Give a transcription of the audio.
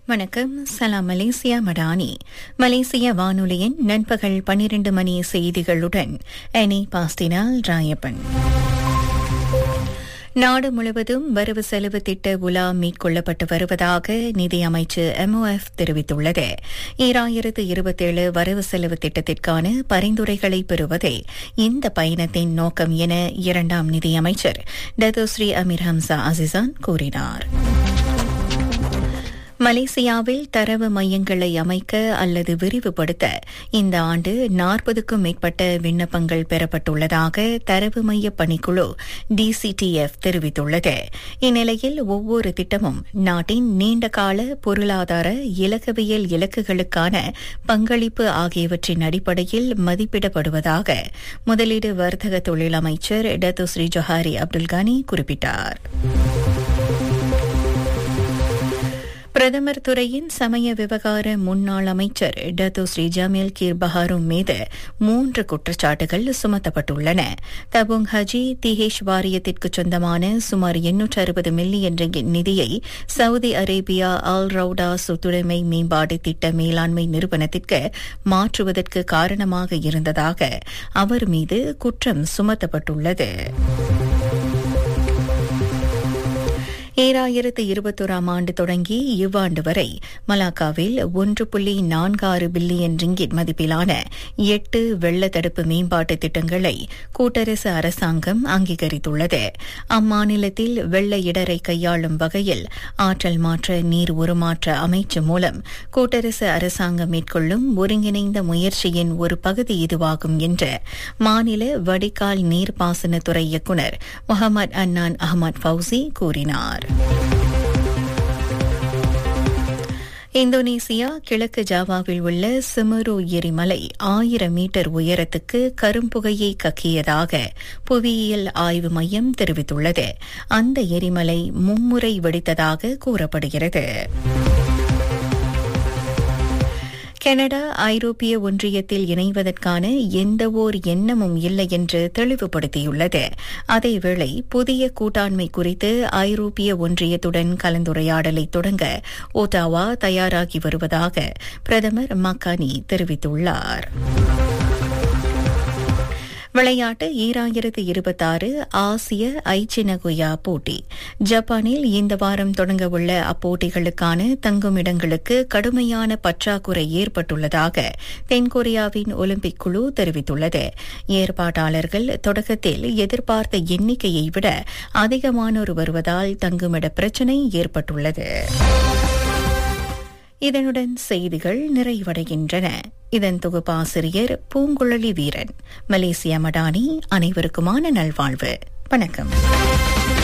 வணக்கம் சலாம் மலேசியா மடானி மலேசிய வானொலியின் நண்பகல் பன்னிரண்டு மணி செய்திகளுடன் எனி பாஸ்டினால் ராயப்பன் நாடு முழுவதும் வரவு செலவு திட்ட உலா மேற்கொள்ளப்பட்டு வருவதாக நிதியமைச்சு எம்ஓஎஃப் தெரிவித்துள்ளது ஈராயிரத்து இருபத்தேழு வரவு செலவு திட்டத்திற்கான பரிந்துரைகளை பெறுவதே இந்த பயணத்தின் நோக்கம் என இரண்டாம் நிதியமைச்சர் டதோஸ்ரீ அமீர் ஹம்சா அசிசான் கூறினார் மலேசியாவில் தரவு மையங்களை அமைக்க அல்லது விரிவுபடுத்த இந்த ஆண்டு நாற்பதுக்கும் மேற்பட்ட விண்ணப்பங்கள் பெறப்பட்டுள்ளதாக தரவு மைய பணிக்குழு டிசிடிஎஃப் தெரிவித்துள்ளது இந்நிலையில் ஒவ்வொரு திட்டமும் நாட்டின் நீண்டகால பொருளாதார இலக்கவியல் இலக்குகளுக்கான பங்களிப்பு ஆகியவற்றின் அடிப்படையில் மதிப்பிடப்படுவதாக முதலீடு வர்த்தக தொழில் அமைச்சர் டத்துஸ்ரீ ஜொஹாரி அப்துல்கானி குறிப்பிட்டார் பிரதமர் துறையின் சமய விவகார முன்னாள் அமைச்சர் Dato Sri Jamil Khir Baharom மீது மூன்று குற்றச்சாட்டுகள் சுமத்தப்பட்டுள்ளன தபுங் ஹஜி திஹேஷ் வாரியத்திற்கு சொந்தமான சுமார் எண்ணூற்று அறுபது மில்லியன் ரிங்கிட் நிதியை சவுதி அரேபியா ஆல் ரவுடா சொத்துடைமை மேம்பாடு திட்ட மேலாண்மை நிறுவனத்திற்கு மாற்றுவதற்கு காரணமாக இருந்ததாக அவர் மீது குற்றம் சுமத்தப்பட்டுள்ளது ஈராயிரத்து இருபத்தோராம் ஆண்டு தொடங்கி இவ்வாண்டு வரை மலாக்காவில் ஒன்று புள்ளி நான்கு ஆறு பில்லியன் ரிங்கிட் மதிப்பிலான எட்டு வெள்ள தடுப்பு மேம்பாட்டு திட்டங்களை கூட்டரசு அரசாங்கம் அங்கீகரித்துள்ளது அம்மாநிலத்தில் வெள்ள இடரை கையாளும் வகையில் ஆற்றல் மாற்ற நீர் உருமாற்ற அமைச்சு மூலம் கூட்டரசு அரசாங்கம் மேற்கொள்ளும் ஒருங்கிணைந்த முயற்சியின் ஒரு பகுதி இதுவாகும் என்று மாநில வடிகால் நீர்ப்பாசனத்துறை இயக்குநர் முகமது அன்னான் அஹமத் ஃபவுசி கூறினார் இந்தோனேசியா கிழக்கு ஜாவாவில் உள்ள சிமரு எரிமலை ஆயிரம் மீட்டர் உயரத்துக்கு கரும்புகையை கக்கியதாக புவியியல் ஆய்வு மையம் தெரிவித்துள்ளது அந்த எரிமலை மும்முறை வெடித்ததாக கூறப்படுகிறது கனடா ஐரோப்பிய ஒன்றியத்தில் இணைவதற்கான எந்தவோர் எண்ணமும் இல்லை என்று தெளிவுபடுத்தியுள்ளது அதேவேளை புதிய கூட்டாண்மை குறித்து ஐரோப்பிய ஒன்றியத்துடன் கலந்துரையாடலை தொடங்க ஓட்டாவா தயாராகி வருவதாக பிரதமர் மக்கானி தெரிவித்துள்ளார் விளையாட்டு ஈராயிரத்து இருபத்தாறு ஆசிய ஐச்சினகுயா போட்டி ஜப்பானில் இந்த வாரம் தொடங்கவுள்ள அப்போட்டிகளுக்கான தங்குமிடங்களுக்கு கடுமையான பற்றாக்குறை ஏற்பட்டுள்ளதாக தென்கொரியாவின் ஒலிம்பிக் குழு தெரிவித்துள்ளது ஏற்பாட்டாளர்கள் தொடக்கத்தில் எதிர்பார்த்த எண்ணிக்கையை விட அதிகமானோர் வருவதால் தங்குமிட பிரச்சினை ஏற்பட்டுள்ளது இதனுடன் செய்திகள் நிறைவடைகின்றன இதன் தொகுப்பாசிரியர் பூங்குழலி வீரன் மலேசியா மடானி அனைவருக்குமான நல்வாழ்வு வணக்கம்